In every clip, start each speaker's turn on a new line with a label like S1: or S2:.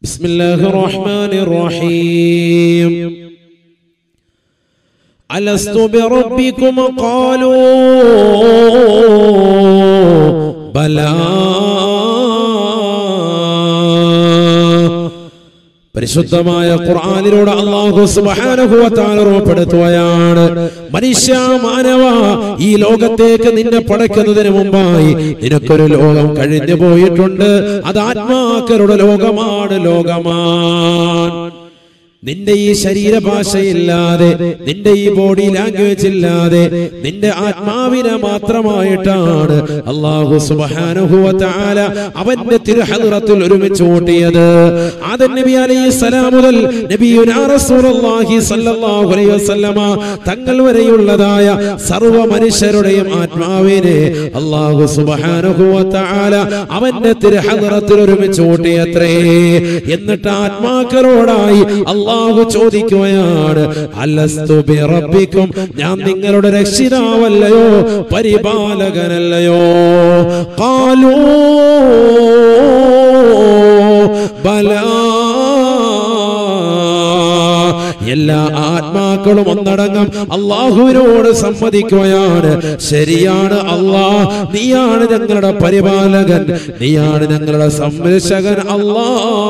S1: بسم الله الرحمن الرحيم ألست بربكم قالوا بلى പരിശുദ്ധമായ ഖുർആനിലൂടെ അള്ളാഹു സുബ്ഹാനഹു വ തആല ഓർമ്മപ്പെടുത്തുകയാണ് മനുഷ്യ മാനവ ഈ ലോകത്തേക്ക് നിന്നെ പടയ്ക്കുന്നതിന് മുമ്പായി നിനക്കൊരു ലോകം കഴിഞ്ഞു പോയിട്ടുണ്ട് അത് ആത്മാക്കളുടെ ലോകമാണ് ലോകമാണ് നിന്റെ ഈ ശരീരഭാഷയില്ലാതെ നിന്റെ ഈ ബോഡി ലാംഗ്വേജ് ഇല്ലാതെ നിന്റെ ആത്മാവിനെ മാത്രമായിട്ടാണ് അള്ളാഹു സുബ്ഹാനഹു വ തആല അവന്റെ തിരുഹദ്റത്തിൽ ഒരുമിച്ച് കൂട്ടിയത് ആദം നബി അലൈഹി സലാം മുതൽ നബിയുനാ റസൂലുള്ളാഹി സ്വല്ലല്ലാഹു അലൈഹി വസല്ലമ തങ്ങൾ വരെയുള്ളതായ സർവ്വ മനുഷ്യരുടെയും ആത്മാവിനെ അള്ളാഹു സുബ്ഹാനഹു വ തആല അവന്റെ തിരുഹദ്റത്തിൽ ഒരുമിച്ച് കൂട്ടിയത്രേ എന്നിട്ട് ആത്മാക്കളോടായി അള്ളാഹു ചോദിക്കുകയാണ് അലസ്തു ബിറബ്ബിക്കും ഞാൻ നിങ്ങളുടെ രക്ഷിതാവല്ലയോ പരിപാലകനല്ലയോ കാലൂ ബലാ എല്ലാ ആത്മാക്കളും ഒന്നടങ്കം അള്ളാഹുവിനോട് സമ്മതിക്കുകയാണ് ശരിയാണ് അള്ളാ നീയാണ് ഞങ്ങളുടെ പരിപാലകൻ നീയാണ് ഞങ്ങളുടെ സംരക്ഷകൻ അള്ളാ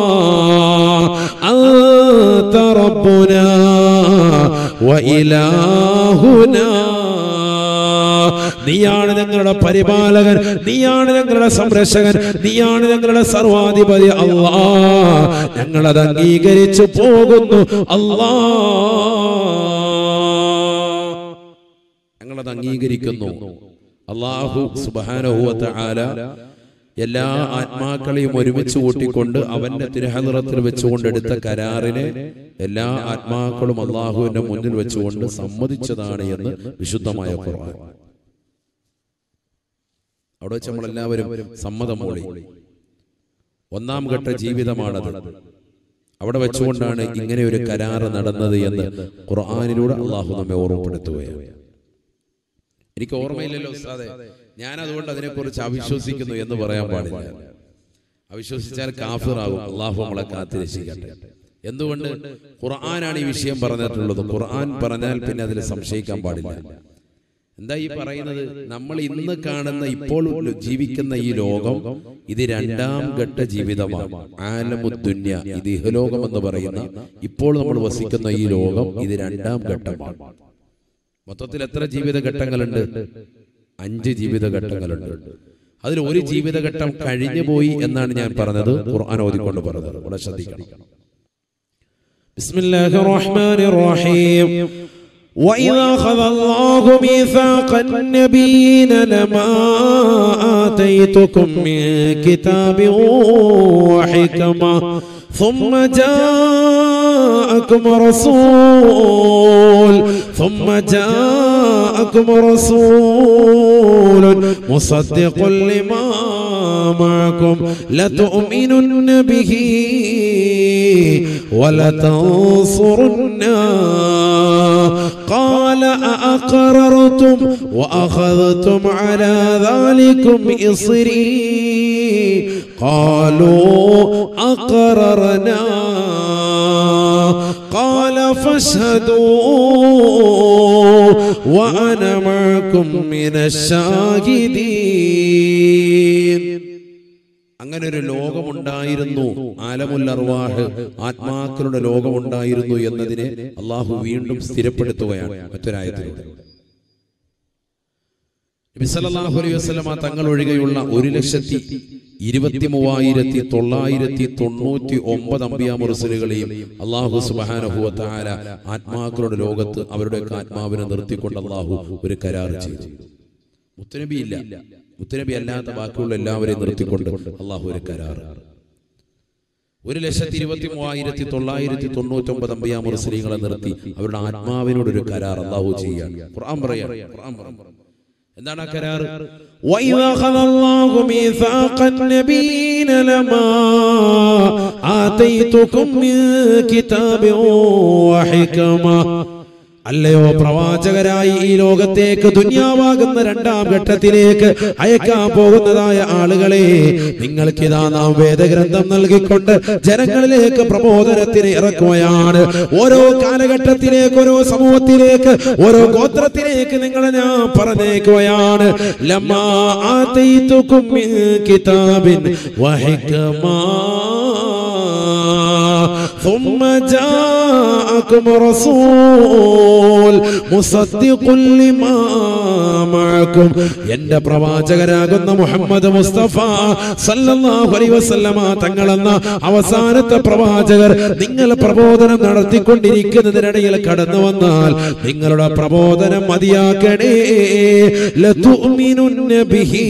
S1: أنت ربنا وإلهنا നീയാണ് ഞങ്ങളുടെ പരിപാലകൻ നീയാണ് ഞങ്ങളുടെ സംരക്ഷകൻ നീയാണ് ഞങ്ങളുടെ സർവാധിപതി അല്ലാ ഞങ്ങളത് അംഗീകരിച്ചു പോകുന്നു അല്ലാ ഞങ്ങളത് അംഗീകരിക്കുന്നു അള്ളാഹു സുബാനഹുവത്ത ആല എല്ലാ ആത്മാക്കളെയും ഒരുമിച്ച് കൂട്ടിക്കൊണ്ട് അവന്റെ തിരുഹദ്റത്തിൽ വെച്ചുകൊണ്ട് എടുത്ത കരാറിനെ എല്ലാ ആത്മാക്കളും അള്ളാഹുവിന്റെ മുന്നിൽ വെച്ചുകൊണ്ട് സമ്മതിച്ചതാണ് എന്ന് വിശുദ്ധമായ ഖുർആൻ അവിടെ വെച്ച് നമ്മളെല്ലാവരും സമ്മതം മൂളി ഒന്നാം ഘട്ട ജീവിതമാണത് അവിടെ വെച്ചുകൊണ്ടാണ് ഇങ്ങനെ ഒരു കരാറ് നടന്നത് എന്ന് ഖുർആാനിലൂടെ അള്ളാഹു നമ്മെ ഓർമ്മപ്പെടുത്തുകയാണ് എനിക്ക് ഓർമ്മയില്ലല്ലോ ഉസ്താദെ ഞാൻ അതുകൊണ്ട് അതിനെക്കുറിച്ച് അവിശ്വസിക്കുന്നു എന്ന് പറയാൻ പാടില്ല അവിശ്വസിച്ചാൽ കാഫിറാകും അള്ളാഹു നമ്മളെ കാത്തിരക്ഷിക്കട്ടെ എന്തുകൊണ്ട് ഖുർആനാണ് ഈ വിഷയം പറഞ്ഞിട്ടുള്ളത് ഖുർആൻ പറഞ്ഞാൽ പിന്നെ അതിൽ സംശയിക്കാൻ പാടില്ല എന്താ ഈ പറയുന്നത് നമ്മൾ ഇന്ന് കാണുന്ന ഇപ്പോൾ ജീവിക്കുന്ന ഈ ലോകം ഇത് രണ്ടാം ഘട്ട ജീവിതമാണ് ആലമുദ്ദുന്യ ഇത് ഇഹലോകം എന്ന് പറയുന്ന ഇപ്പോൾ നമ്മൾ വസിക്കുന്ന ഈ ലോകം ഇത് രണ്ടാം ഘട്ടമാണ് മൊത്തത്തിൽ എത്ര ജീവിത ഘട്ടങ്ങളുണ്ട് അഞ്ച് ജീവിത ഘട്ടങ്ങളുണ്ട് അതിൽ ഒരു ജീവിതഘട്ടം കഴിഞ്ഞു പോയി എന്നാണ് ഞാൻ പറഞ്ഞത് ഖുർആൻ ഓതിക്കൊണ്ട് പറഞ്ഞത് വളരെ ശ്രദ്ധിക്കണം بسم الله الرحمن الرحيم وإذا أخذ الله ميثاق النبيين لما آتيتكم من كتاب وحكمة ثم جاءكم رسول ثم جاءكم رسول مصدق لما معكم لتؤمنن به ولتنصرنه قال أأقررتم وأخذتم على ذلكم إصري قالوا أقررنا قال فاشهدوا وأنا معكم من الشاهدين അങ്ങനെ ഒരു ലോകമുണ്ടായിരുന്നു ആലമുൽ അർവാഹ് ആത്മാക്കളുടെ ലോകമുണ്ടായിരുന്നു എന്നതിനെ അള്ളാഹു വീണ്ടും സ്ഥിരപ്പെടുത്തുകയാണ് മറ്റൊരായത്തിലൂടെ നബി സല്ലല്ലാഹു അലൈഹി വസല്ലമ തങ്ങൾ ഒഴികെയുള്ള ഒരു ലക്ഷത്തി ഇരുപത്തി മൂവായിരത്തി തൊള്ളായിരത്തി തൊണ്ണൂറ്റി ഒമ്പത് അമ്പിയാമുറസലുകളെയും അള്ളാഹു സുബ്ഹാനഹു വ തആല ആത്മാക്കളുടെ ലോകത്ത് അവരുടെയൊക്കെ ആത്മാവിനെ നിർത്തിക്കൊണ്ട് അള്ളാഹു ഒരു കരാർ ചെയ്തു മുത്തനബി ഇല്ല മുത്തനബി അല്ലാത്ത ബാക്കിയുള്ള എല്ലാവരെയും നിർത്തിക്കൊണ്ട് അള്ളാഹു ഒരു കരാർ ഒരു ലക്ഷത്തി ഇരുപത്തി മൂവായിരത്തി തൊള്ളായിരത്തി തൊണ്ണൂറ്റി ഒമ്പത് അമ്പയാം മുസ്ലിങ്ങളെ നിർത്തി അവരുടെ ആത്മാവിനോട് ഒരു കരാർ അള്ളാഹു ചെയ്യാൻ ഖുർആൻ പറയാം ഖുർആൻ പറയാം എന്താണ് ആ കരാർ وَإِذَا أَخَذَ اللَّهُ مِيثَاقَ النَّبِيِّينَ لَمَا آتَيْتُكُم مِّن كِتَابٍ وَحِكْمَةٍ അല്ലയോ പ്രവാചകരായി ഈ ലോകത്തേക്ക് ദുന്യാവാകുന്ന രണ്ടാം ഘട്ടത്തിലേക്ക് അയക്കാൻ പോകുന്നതായ ആളുകളെ നിങ്ങൾക്കിതാ നാം വേദഗ്രന്ഥം നൽകിക്കൊണ്ട് ജനങ്ങളിലേക്ക് പ്രബോധനത്തിന് ഇറക്കുകയാണ് ഓരോ കാലഘട്ടത്തിലേക്ക് ഓരോ സമൂഹത്തിലേക്ക് ഓരോ ഗോത്രത്തിലേക്ക് നിങ്ങളെ ഞാൻ പറഞ്ഞേക്കുകയാണ് ലമ്മാ ആതൈതുകും മിൻ കിതാബിൻ വഹിക്മാ ثم جاءكم رسول مصدق لما معكم എന്റെ പ്രവാചകരാകുന്ന മുഹമ്മദ് മുസ്തഫ സല്ലല്ലാഹു അലൈഹി വസല്ലമ തങ്ങളെന്ന അവസാനത്തെ പ്രവാചകർ നിങ്ങൾ പ്രബോധനം നടത്തിക്കൊണ്ടിരിക്കുന്നതിനിടയിൽ കടന്നു വന്നാൽ നിങ്ങളുടെ പ്രബോധനം മതിയാക്കണേ ലതുഅ്മിനുന്ന ബിഹി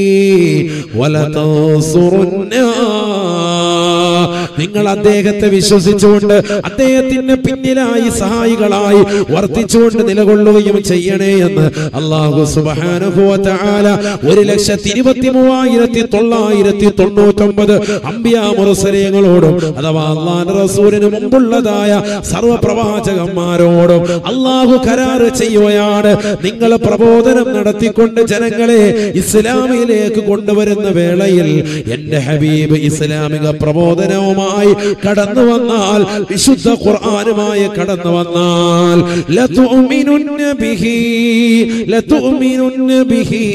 S1: വലതൻസുറുന്ന നിങ്ങൾ അദ്ദേഹത്തെ വിശ്വസിച്ചുകൊണ്ട് അദ്ദേഹത്തിന് പിന്നിലായി സഹായികളായി വർത്തിച്ചുകൊണ്ട് നിലകൊള്ളുകയും ചെയ്യണേ എന്ന് അള്ളാഹു സുബ്ഹാനഹു വ തആല ഒരു ലക്ഷത്തി ഇരുപത്തി മൂവായിരത്തി തൊള്ളായിരത്തി തൊണ്ണൂറ്റൊമ്പത് അമ്പിയ മുറസലേങ്ങളോടും അഥവാ അള്ളാഹ് റസൂലിന് മുമ്പുള്ളതായ സർവപ്രവാചകന്മാരോടും അള്ളാഹു കരാറ് ചെയ്യുകയാണ് നിങ്ങൾ പ്രബോധനം നടത്തിക്കൊണ്ട് ജനങ്ങളെ ഇസ്ലാമിലേക്ക് കൊണ്ടുവരുന്ന വേളയിൽ എന്റെ ഹബീബ് ഇസ്ലാമിക പ്രബോധനവുമായി കടന്നു വന്നാൽ വിശുദ്ധ ഖുർആനുമായി കടന്നു വന്നാൽ ലതുഅ്മിനുന്ന ബിഹി ലതുഅ്മിനുന്ന ബിഹി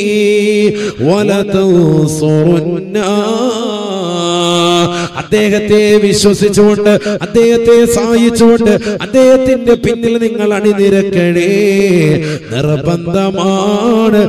S1: വലതൻസുറുന്ന അദ്ദേഹത്തെ വിശ്വസിച്ചുകൊണ്ട് അദ്ദേഹത്തെ സഹായിച്ചുകൊണ്ട് അദ്ദേഹത്തിന്റെ പിന്നിൽ നിങ്ങൾ അണിനിരക്കണേ നിർബന്ധമാണ്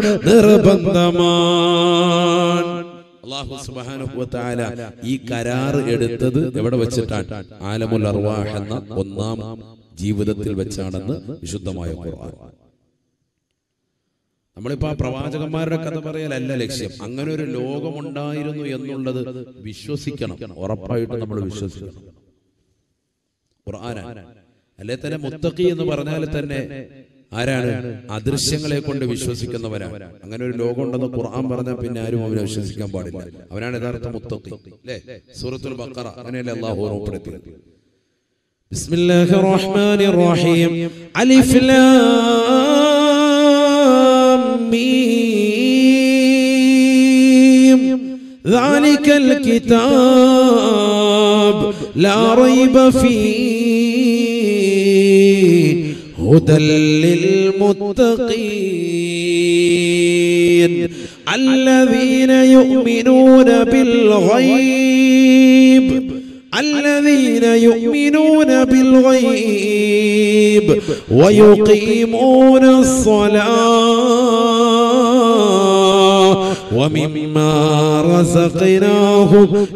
S1: നിർബന്ധമാണ് അള്ളാഹു സുബ്ഹാനഹു വ തആല ഈ കരാർ എടുത്തത് എവിടെ വെച്ചിട്ടാണ് ആലമുൽ അർവാഹ് എന്ന ഒന്നാം ജീവിതത്തിൽ വെച്ചാണെന്ന് വിശുദ്ധമായ ഖുർആൻ നമ്മളിപ്പോ ആ പ്രവാചകന്മാരുടെ കഥ പറയലല്ല ലക്ഷ്യം അങ്ങനെ ഒരു ലോകമുണ്ടായിരുന്നു എന്നുള്ളത് വിശ്വസിക്കണം ഉറപ്പായിട്ട് നമ്മൾ വിശ്വസിക്കണം ഖുർആന അല്ലെ തന്നെ മുത്തഖി എന്ന് പറഞ്ഞാൽ തന്നെ ആരാണ് അദൃശ്യങ്ങളെ കൊണ്ട് വിശ്വസിക്കുന്നവരാണ് അങ്ങനെ ഒരു ലോകം ഉണ്ടെന്ന് ഖുർആൻ പറഞ്ഞാൽ പിന്നെ ആരും അവനെ വിശ്വസിക്കാൻ പാടില്ല അവനാണ് യഥാർത്ഥ മുത്തഖി അല്ലേ സൂറത്തുൽ ബഖറ അങ്ങനെയല്ലേ അള്ളാഹു ഓർമ്മപ്പെടുത്തിയത് بسم الله الرحمن الرحيم ألف لام ميم ذلك الكتاب لا ريب فيه هدى للمتقين الذين يؤمنون بالغيب الذين يؤمنون بالغيب ويقيمون الصلاة ومما رزقناهم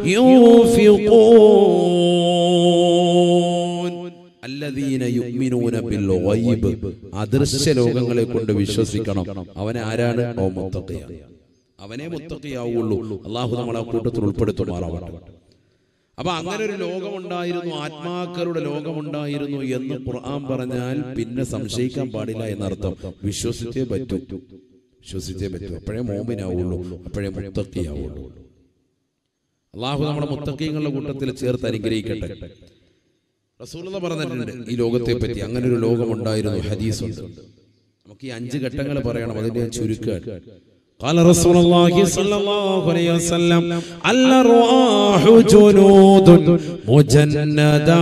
S1: ينفقون الذين يؤمنون بالغيب അദൃശ്യ ലോകങ്ങളെ കൊണ്ട് വിശ്വസിക്കണം അവനെ ആരാണ് ഓ മുത്തഖിയാണ് അവനെ മുത്തഖിയാവുള്ളൂ അള്ളാഹു നമ്മളെ ആ കൂട്ടത്തിൽ ഉൾപ്പെടുത്തുമാറാവട്ടെ അപ്പൊ അങ്ങനെ ഒരു ലോകമുണ്ടായിരുന്നു ആത്മാക്കളുടെ ലോകമുണ്ടായിരുന്നു എന്ന് ഖുർആൻ പറഞ്ഞാൽ പിന്നെ സംശയിക്കാൻ പാടില്ല എന്നർത്ഥം വിശ്വസിച്ചേ പറ്റൂ വിശ്വസിച്ചേ പറ്റൂ അപ്പോഴേ മോമിനാവുള്ളൂ അപ്പോഴേ മുത്തക്കിയാവുള്ളൂ അള്ളാഹു നമ്മുടെ മുത്തക്കിങ്ങളുടെ കൂട്ടത്തിൽ ചേർത്ത് അനുഗ്രഹിക്കട്ടെ റസൂലത പറഞ്ഞിട്ടുണ്ട് ഈ ലോകത്തെ പറ്റി അങ്ങനെ ഒരു ലോകമുണ്ടായിരുന്നു ഹദീസുണ്ട് നമുക്ക് ഈ അഞ്ച് ഘട്ടങ്ങൾ പറയണം അതിന്റെ ഞാൻ ചുരുക്കാണ് قال رسول الله صلى الله عليه وسلم الأرواح جنود مجندة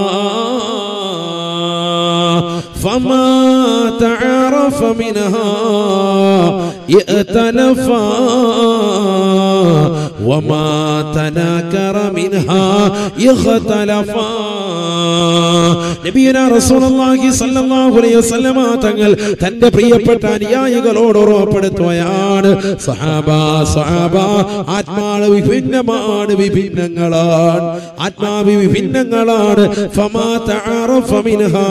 S1: فما تعرف منها ائتلفا وما تناكر منها اختلفا നബിയുന റസൂലുള്ളാഹി സ്വല്ലല്ലാഹു അലൈഹി വസല്ലമ തങ്ങൾ തന്റെ പ്രിയപ്പെട്ട അനുയായികളോട് ഉറപ്പെടുത്തുകയാണ് സഹാബ സഹാബ ആത്മാവ് വിഭിന്നമാണ് വിഭിന്നങ്ങളാണ് ആത്മാവ് വിഭിന്നങ്ങളാണ് ഫമാ തഅറഫ മിൻഹാ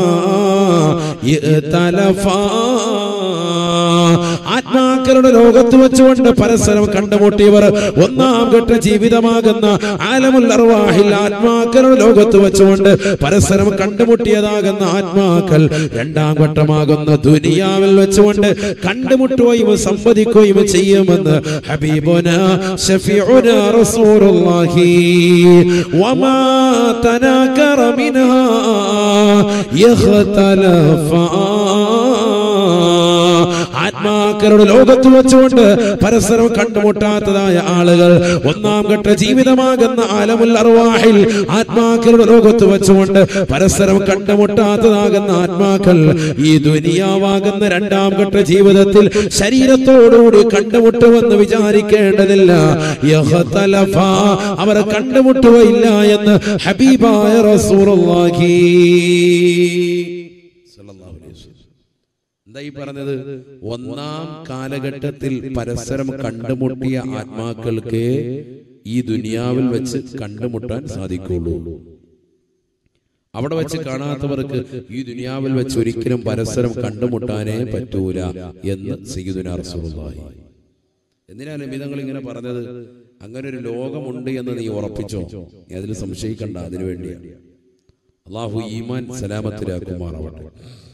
S1: ഇഖ്തലഫാ ആത്മാക്കളുടെ ലോകത്ത് വെച്ചുകൊണ്ട് പരസ്പരം കണ്ടുമുട്ടിയവർ ഒന്നാം ഘട്ട ജീവിതമാകുന്ന ആലമുൽ അർവാഹിൽ ആത്മാക്കളുടെ ലോകത്ത് വെച്ചുകൊണ്ട് പരസ്പരം കണ്ടുമുട്ടിയതാകുന്ന ആത്മാക്കൾ രണ്ടാം ഘട്ടമാകുന്ന ദുനിയാവിൽ വെച്ചുകൊണ്ട് കണ്ടുമുട്ടുകയും സംവദിക്കുകയും ചെയ്യുമെന്ന് ഹബീബുന ഷഫീഉന റസൂലുള്ളാഹി വമാ تناكر منها يختلفا ആത്മാക്കളുടെ ലോകത്ത് വെച്ചുകൊണ്ട് പരസ്പരം കണ്ടുമുട്ടാത്തതായ ആളുകൾ ഒന്നാം ഘട്ട ജീവിതമാകുന്ന ആലമുൽ അർവാഹിൽ ആത്മാക്കളുടെ ലോകത്ത് വെച്ചുകൊണ്ട് പരസ്പരം കണ്ടുമുട്ടാത്തതാകുന്ന ആത്മാക്കൾ ഈ ദുനിയാവാകുന്ന രണ്ടാം ഘട്ട ജീവിതത്തിൽ ശരീരത്തോടുകൂടി കണ്ടുമുട്ടുമെന്ന് വിചാരിക്കേണ്ടതില്ല യഹ്തലഫ. അവർ കണ്ടുമുട്ടുകയില്ല എന്ന് ഹബീബായ റസൂലുള്ളാഹി സ്വല്ലല്ലാഹു അലൈഹി വസല്ലം എന്താ ഈ പറഞ്ഞത് ഒന്നാം കാലഘട്ടത്തിൽ പരസ്പരം കണ്ടുമുട്ടിയ ആത്മാക്കൾക്ക് ഈ ദുനിയാവിൽ വെച്ച് കണ്ടുമുട്ടാൻ സാധിക്കുള്ളൂ അവിടെ വെച്ച് കാണാത്തവർക്ക് ഈ ദുനിയാവിൽ വെച്ച് ഒരിക്കലും പരസ്പരം കണ്ടുമുട്ടാനേ പറ്റൂല എന്ന് സയ്യിദുനാ റസൂലുള്ളാഹി എന്തിനാ നിമിതങ്ങൾ ഇങ്ങനെ പറഞ്ഞത് അങ്ങനെ ഒരു ലോകമുണ്ട് എന്ന് നീ ഉറപ്പിച്ചോ നീ അതിൽ സംശയിക്കണ്ട അതിനു വേണ്ടിയാണ് അള്ളാഹു ഈമാൻ സലാമത്തിലാക്കുമാറാവട്ടെ